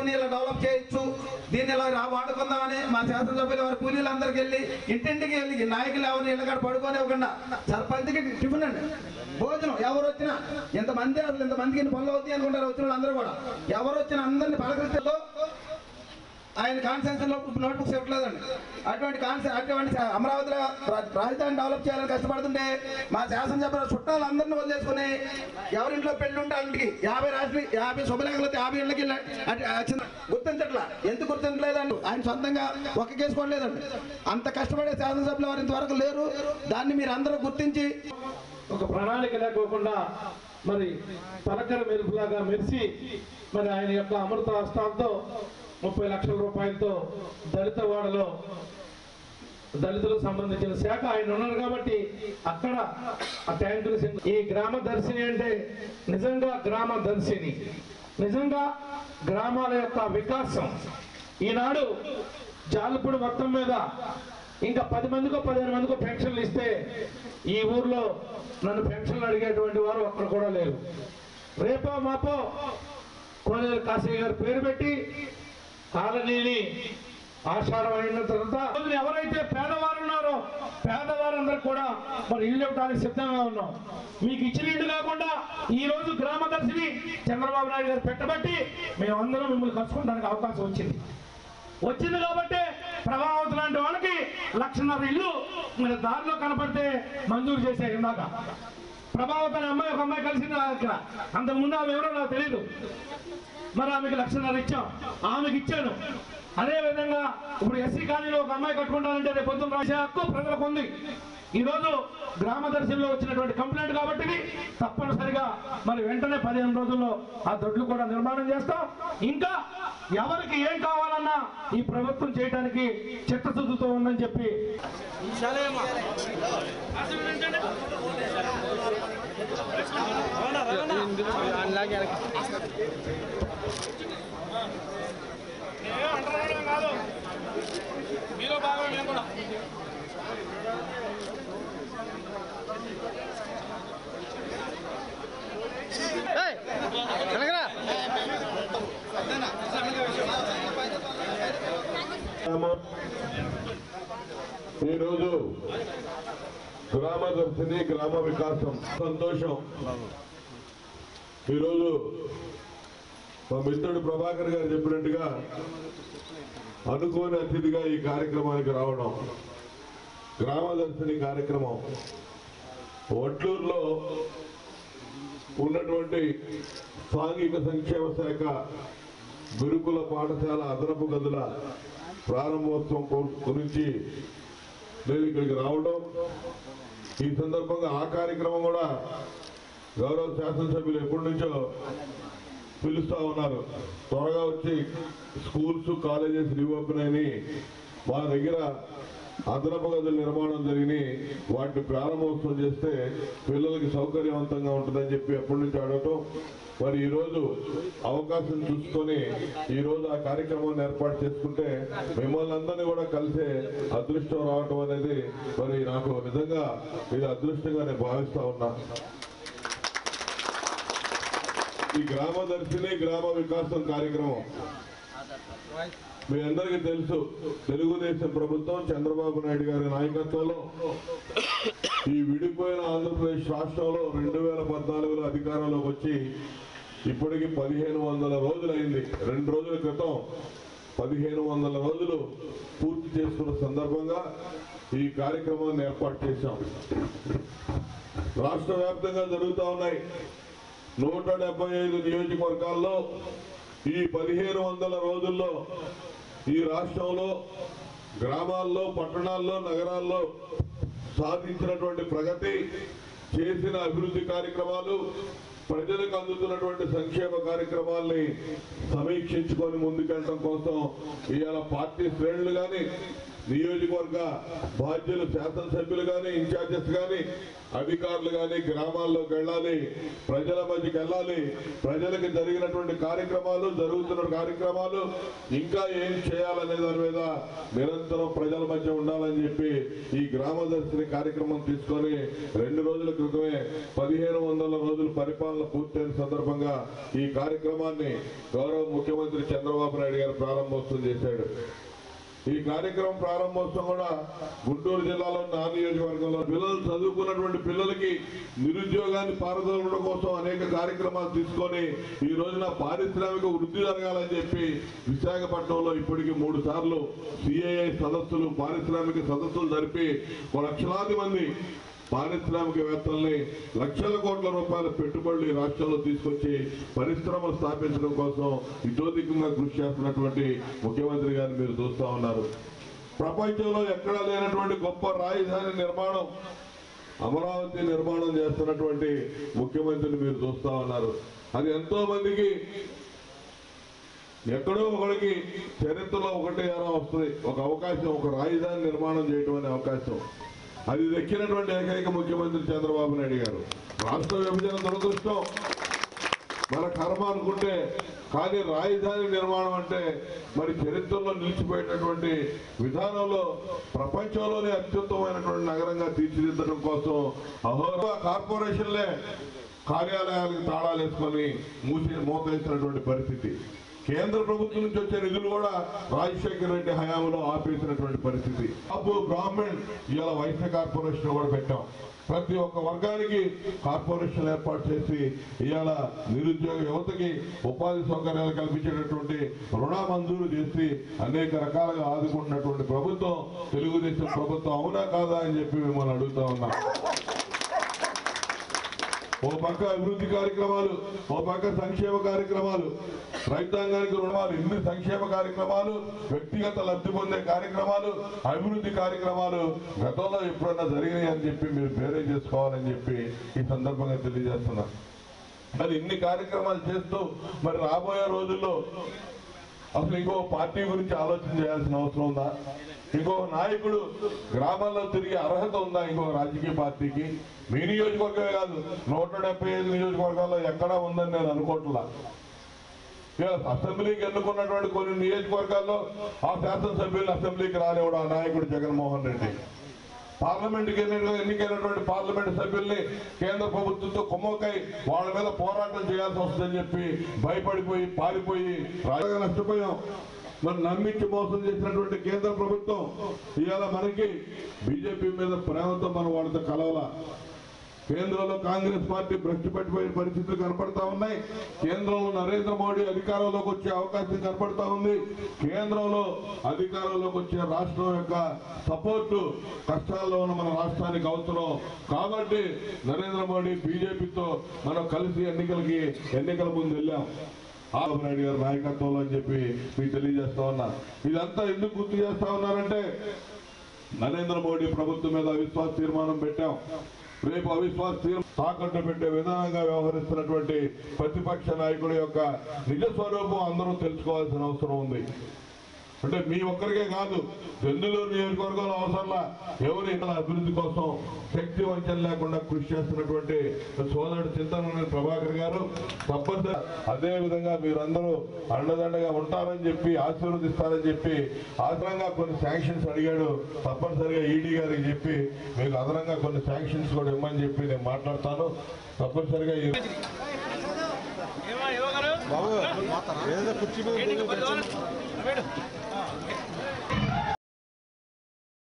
తీసుకుని ఇలా డెవలప్ చేయొచ్చు దీన్ని ఇలా రా- వాడుకుందామని మా శాసనసభ్యులు వారి కూలీలు అందరికి వెళ్ళి ఇంటింటికి వెళ్ళి ఈ నాయకులు ఎవరిని ఇళ్ళకాడ పడుకొని ఇవ్వకుండా సర్పంచ్కి టిఫిన్ అండి భోజనం ఎవరు వచ్చినా ఇంతమంది అసలు ఇంతమందికి ఇన్ని పనులు అవుతాయి అనుకుంటారు వచ్చిన వాళ్ళందరూ కూడా ఎవరు వచ్చినా అందరిని పలకరిస్తూ ఆయన కాన్సెన్సన్ లో నోట్ బుక్స్ ఇవ్వట్లేదండి అటువంటి కాన్సెన్ అటువంటి అమరావతిలో రా- రాజధాని డెవలప్ చేయాలని కష్టపడుతుంటే మా శాసనసభ్యులు చుట్టాలు అందరిని వదిలేసుకుని ఎవరింట్లో పెళ్లి ఉంటే ఇంటికి యాభై రాత్రి యాభై శుభలేఖలతో యాభై ఇళ్ళకి వెళ్ళి అటు- వచ్చిన గుర్తించట్లా ఎందుకు గుర్తించలేదండి ఆయన సొంతంగా ఒక్క కేసుకోవట్లేదండి అంత కష్టపడే శాసనసభ్యులు వారు ఇంతవరకు లేరు దాన్ని మీరు అందరూ గుర్తించి ఒక ప్రణాళిక లేకోకుండా మరి పలకర మెరుపులాగా మెరిసి మరి ఆయన యొక్క అమృత హస్తాలతో ముప్పై లక్షల రూపాయలతో దళిత వాడలో దళితులకు సంబంధించిన శాఖ ఆయన ఉన్నారు కాబట్టి అక్కడ ఆ ట్యాంకులు సింగ్- ఈ గ్రామ దర్శిని అంటే నిజంగా గ్రామ దర్శిని నిజంగా గ్రామాల యొక్క వికాసం ఈనాడు జాలపూడి మొత్తం మీద ఇంకా పది మందికో పదిహేను మందికో పెన్షన్లు ఇస్తే ఈ ఊర్లో నన్ను పెన్షన్లు అడిగేటువంటి వారు ఒక్కరు కూడా లేరు రేపో మాపో కోనేరు కాశీ గారు పేరు పెట్టి కాలనీని ఆషాఢం అయిన తర్వాత రోజున ఎవరైతే పేదవారు ఉన్నారో పేదవారందరూ కూడా మరి ఇల్లు ఇవ్వడానికి సిద్ధంగా ఉన్నాం మీకు ఇచ్చిన ఇల్లు కాకుండా ఈ రోజు గ్రామ దర్శిని చంద్రబాబు నాయుడు గారు పెట్టబట్టి మేమందరం మిమ్మల్ని కలుసుకోవడానికి అవకాశం వచ్చింది వచ్చింది కాబట్టి ప్రభావతి లాంటి వాళ్ళకి లక్షన్నర ఇల్లు మీరు దారిలో కనపడితే మంజూరు చేశారు ఇందాక ప్రభావతి అనే అమ్మాయి ఒక అమ్మాయి కలిసింది నా దగ్గర అంతకుముందు ఆమె ఎవరో నాకు తెలియదు మరి ఆమెకి లక్షన్నర ఇచ్చాం ఆమెకి ఇచ్చాను అదే విధంగా ఇప్పుడు ఎస్సీ కాలనీలో ఒక అమ్మాయి కట్టుకుంటానంటే రేపు పొద్దున్న రాసే హక్కు ప్రజలకు ఉంది ఈ రోజు గ్రామ దర్శనంలో వచ్చినటువంటి కంప్లైంట్ కాబట్టి తప్పనిసరిగా మరి వెంటనే పదిహేను రోజుల్లో ఆ దొడ్లు కూడా నిర్మాణం చేస్తాం ఇంకా ఎవరికి ఏం కావాలన్నా ఈ ప్రభుత్వం చేయడానికి చిత్తశుద్ధితో ఉందని చెప్పి ఈరోజు గ్రామ దర్శిని గ్రామ వికాసం సంతోషం ఈరోజు మా మిత్రుడు ప్రభాకర్ గారు చెప్పినట్టుగా అనుకోని అతిథిగా ఈ కార్యక్రమానికి రావడం గ్రామ దర్శిని కార్యక్రమం ఒట్లూరులో ఉన్నటువంటి సాంఘిక సంక్షేమ శాఖ గురుకుల పాఠశాల అదనపు గదుల ప్రారంభోత్సవం గు- గురించి నేను ఇక్కడికి రావడం ఈ సందర్భంగా ఆ కార్యక్రమం కూడా గౌరవ శాసనసభ్యులు ఎప్పటి నుంచో పిలుస్తా ఉన్నారు త్వరగా వచ్చి స్కూల్స్ కాలేజెస్ రీఓపెన్ అయినాయి మా దగ్గర అదనపు గదుల నిర్మాణం జరిగి వాటిని ప్రారంభోత్సవం చేస్తే పిల్లలకి సౌకర్యవంతంగా ఉంటుందని చెప్పి ఎప్పటి నుంచి అడగటం మరి ఈ రోజు అవకాశం చూసుకొని ఈ రోజు ఆ కార్యక్రమాన్ని ఏర్పాటు చేసుకుంటే మిమ్మల్ని అందరినీ కూడా కలిసే అదృష్టం రావటం అనేది మరి నాకు నిజంగా ఇది అదృష్టంగా నేను భావిస్తా ఉన్నా ఈ గ్రామ దర్శిని గ్రామ వికాసం కార్యక్రమం మీ అందరికీ తెలుసు తెలుగుదేశం ప్రభుత్వం చంద్రబాబు నాయుడు గారి నాయకత్వంలో ఈ విడిపోయిన ఆంధ్రప్రదేశ్ రాష్ట్రంలో రెండు వేల పద్నాలుగులో అధికారంలోకి వచ్చి ఇప్పటికి పదిహేను వందల రోజులైంది రెండు రోజుల క్రితం పదిహేను వందల రోజులు పూర్తి చేసుకున్న సందర్భంగా ఈ కార్యక్రమాన్ని ఏర్పాటు చేశాం రాష్ట్ర వ్యాప్తంగా జరుగుతూ ఉన్నాయి నూట డెబ్బై ఐదు నియోజకవర్గాల్లో ఈ పదిహేను వందల రోజుల్లో ఈ రాష్ట్రంలో గ్రామాల్లో పట్టణాల్లో నగరాల్లో సాధించినటువంటి ప్రగతి చేసిన అభివృద్ధి కార్యక్రమాలు ప్రజలకు అందుతున్నటువంటి సంక్షేమ కార్యక్రమాల్ని సమీక్షించుకొని ముందుకెళ్ళడం కోసం ఇవాళ పార్టీ శ్రేణులు కానీ నియోజకవర్గ బాధ్యులు శాసనసభ్యులు కానీ ఇన్ఛార్జెస్ కానీ అధికారులు కానీ గ్రామాల్లోకి వెళ్ళాలి ప్రజల మధ్యకి వెళ్ళాలి ప్రజలకు జరిగినటువంటి కార్యక్రమాలు జరుగుతున్న కార్యక్రమాలు ఇంకా ఏం చేయాలనే దాని మీద నిరంతరం ప్రజల మధ్య ఉండాలని చెప్పి ఈ గ్రామ దర్శిని కార్యక్రమం తీసుకొని రెండు రోజుల క్రితమే పదిహేను వందల రోజులు పరిపాలన పూర్తయిన సందర్భంగా ఈ కార్యక్రమాన్ని గౌరవ ముఖ్యమంత్రి చంద్రబాబు నాయుడు గారు ప్రారంభోత్సవం చేశాడు ఈ కార్యక్రమం ప్రారంభోత్సవం కూడా గుంటూరు జిల్లాలో నా నియోజకవర్గంలో పిల్లలు చదువుకున్నటువంటి పిల్లలకి నిరుద్యోగాన్ని పారదోలడం కోసం అనేక కార్యక్రమాలు తీసుకొని ఈ రోజున పారిశ్రామిక వృద్ధి జరగాలని చెప్పి విశాఖపట్నంలో ఇప్పటికి మూడు సార్లు సిఐఐ సదస్సులు పారిశ్రామిక సదస్సులు జరిపి ఒక లక్షలాది మంది పారిశ్రామికవేత్తల్ని లక్షల కోట్ల రూపాయల పెట్టుబడులు ఈ రాష్ట్రంలో తీసుకొచ్చి పరిశ్రమలు స్థాపించడం కోసం ఇతోధికంగా కృషి చేస్తున్నటువంటి ముఖ్యమంత్రి గారిని మీరు చూస్తా ఉన్నారు ప్రపంచంలో ఎక్కడా లేనటువంటి గొప్ప రాజధాని నిర్మాణం అమరావతి నిర్మాణం చేస్తున్నటువంటి ముఖ్యమంత్రిని మీరు చూస్తా ఉన్నారు అది ఎంతో మందికి ఎక్కడో ఒకరికి చరిత్రలో ఒకటే ఎలా వస్తుంది ఒక అవకాశం ఒక రాజధాని నిర్మాణం చేయటం అనే అవకాశం అది దక్కినటువంటి ఏకైక ముఖ్యమంత్రి చంద్రబాబు నాయుడు గారు రాష్ట్ర విభజన దురదృష్టం మన కర్మ అనుకుంటే కానీ రాజధాని నిర్మాణం అంటే మరి చరిత్రలో నిలిచిపోయేటటువంటి విధానంలో ప్రపంచంలోనే అత్యుత్తమైనటువంటి నగరంగా తీర్చిదిద్దడం కోసం అహోరా కార్పొరేషన్లే కార్యాలయాలకు తాళాలు వేసుకొని మూసి మూతేసినటువంటి పరిస్థితి కేంద్ర ప్రభుత్వం నుంచి వచ్చే నిధులు కూడా రాజశేఖర రెడ్డి హయాంలో ఆపేసినటువంటి పరిస్థితి అప్పు గవర్నమెంట్ ఇవాళ వైశ్య కార్పొరేషన్ కూడా పెట్టాం ప్రతి ఒక్క వర్గానికి కార్పొరేషన్ ఏర్పాటు చేసి ఇవాళ నిరుద్యోగ యువతకి ఉపాధి సౌకర్యాలు కల్పించేటటువంటి రుణ మంజూరు చేసి అనేక రకాలుగా ఆదుకుంటున్నటువంటి ప్రభుత్వం తెలుగుదేశం ప్రభుత్వం అవునా కాదా అని చెప్పి మిమ్మల్ని అడుగుతా ఉన్నాం ఓ పక్క అభివృద్ధి కార్యక్రమాలు ఓ పక్క సంక్షేమ కార్యక్రమాలు రైతాంగానికి రుణాలు ఇన్ని సంక్షేమ కార్యక్రమాలు వ్యక్తిగత లబ్ధి పొందే కార్యక్రమాలు అభివృద్ధి కార్యక్రమాలు గతంలో ఎప్పుడన్నా జరిగినాయి అని చెప్పి మీరు బేరే చేసుకోవాలని చెప్పి ఈ సందర్భంగా తెలియజేస్తున్నా మరి ఇన్ని కార్యక్రమాలు చేస్తూ మరి రాబోయే రోజుల్లో అసలు ఇంకో పార్టీ గురించి ఆలోచన చేయాల్సిన అవసరం ఉందా ఇంకో నాయకుడు గ్రామాల్లో తిరిగే అర్హత ఉందా ఇంకో రాజకీయ పార్టీకి మీ నియోజకవర్గమే కాదు నూట డెబ్బై ఐదు నియోజకవర్గాల్లో ఎక్కడా ఉందని నేను అనుకోవట్లా ఇక అసెంబ్లీకి ఎన్నుకున్నటువంటి కొన్ని నియోజకవర్గాల్లో ఆ శాసనసభ్యులు అసెంబ్లీకి రానివ్వడం ఆ నాయకుడు జగన్మోహన్ రెడ్డి పార్లమెంట్కి ఎన్నిక ఎన్నికైనటువంటి పార్లమెంట్ సభ్యుల్ని కేంద్ర ప్రభుత్వంతో కుమ్మకై వాళ్ళ మీద పోరాటం చేయాల్సి వస్తుందని చెప్పి భయపడిపోయి పారిపోయి రాజగా నష్టపోయాం మరి నమ్మించి మోసం చేసినటువంటి కేంద్ర ప్రభుత్వం ఇవాళ మనకి బీజేపీ మీద ప్రేమతో మనం వాళ్ళతో కలవాల కేంద్రంలో కాంగ్రెస్ పార్టీ భ్రష్టు పట్టిపోయిన పరిస్థితులు కనపడతా ఉన్నాయి కేంద్రంలో నరేంద్ర మోడీ అధికారంలోకి వచ్చే అవకాశం కనపడతా ఉంది కేంద్రంలో అధికారంలోకి వచ్చే రాష్ట్రం యొక్క సపోర్టు కష్టాల్లో ఉన్న మన రాష్ట్రానికి అవసరం కాబట్టి నరేంద్ర మోడీ బీజేపీతో మనం కలిసి ఎన్నికలకి ఎన్నికల ముందు వెళ్ళాం చంద్రబాబు నాయుడు గారి నాయకత్వంలో అని చెప్పి మీకు తెలియజేస్తా ఉన్నా ఇదంతా ఎందుకు గుర్తు చేస్తా ఉన్నారంటే నరేంద్ర మోడీ ప్రభుత్వం మీద అవిశ్వాస తీర్మానం పెట్టాం రేపు అవిశ్వాస తీర్మానం తాకట్టు పెట్టే విధానంగా వ్యవహరిస్తున్నటువంటి ప్రతిపక్ష నాయకుడి యొక్క నిజ స్వరూపం అందరూ తెలుసుకోవాల్సిన అవసరం ఉంది అంటే మీ ఒక్కరికే కాదు దెందులూరు నియోజకవర్గంలో అవసరంలా ఎవరు ఇక్కడ అభివృద్ధి కోసం శక్తి వంచన లేకుండా కృషి చేస్తున్నటువంటి సోదరుడు చింతన ప్రభాకర్ గారు తప్పనిసరి అదే విధంగా మీరందరూ అండదండగా ఉంటారని చెప్పి ఆశీర్వదిస్తారని చెప్పి అదనంగా కొన్ని శాంక్షన్స్ అడిగాడు తప్పనిసరిగా ఈడీ గారికి చెప్పి మీకు అదనంగా కొన్ని శాంక్షన్స్ కూడా ఇమ్మని చెప్పి నేను మాట్లాడతాను తప్పనిసరిగా ఈ ఏమో ఇవ్వగలరు బాబు ఏదో కుర్చీ మీద ఏంటి ఇంకా పది రోజులు? వేడు.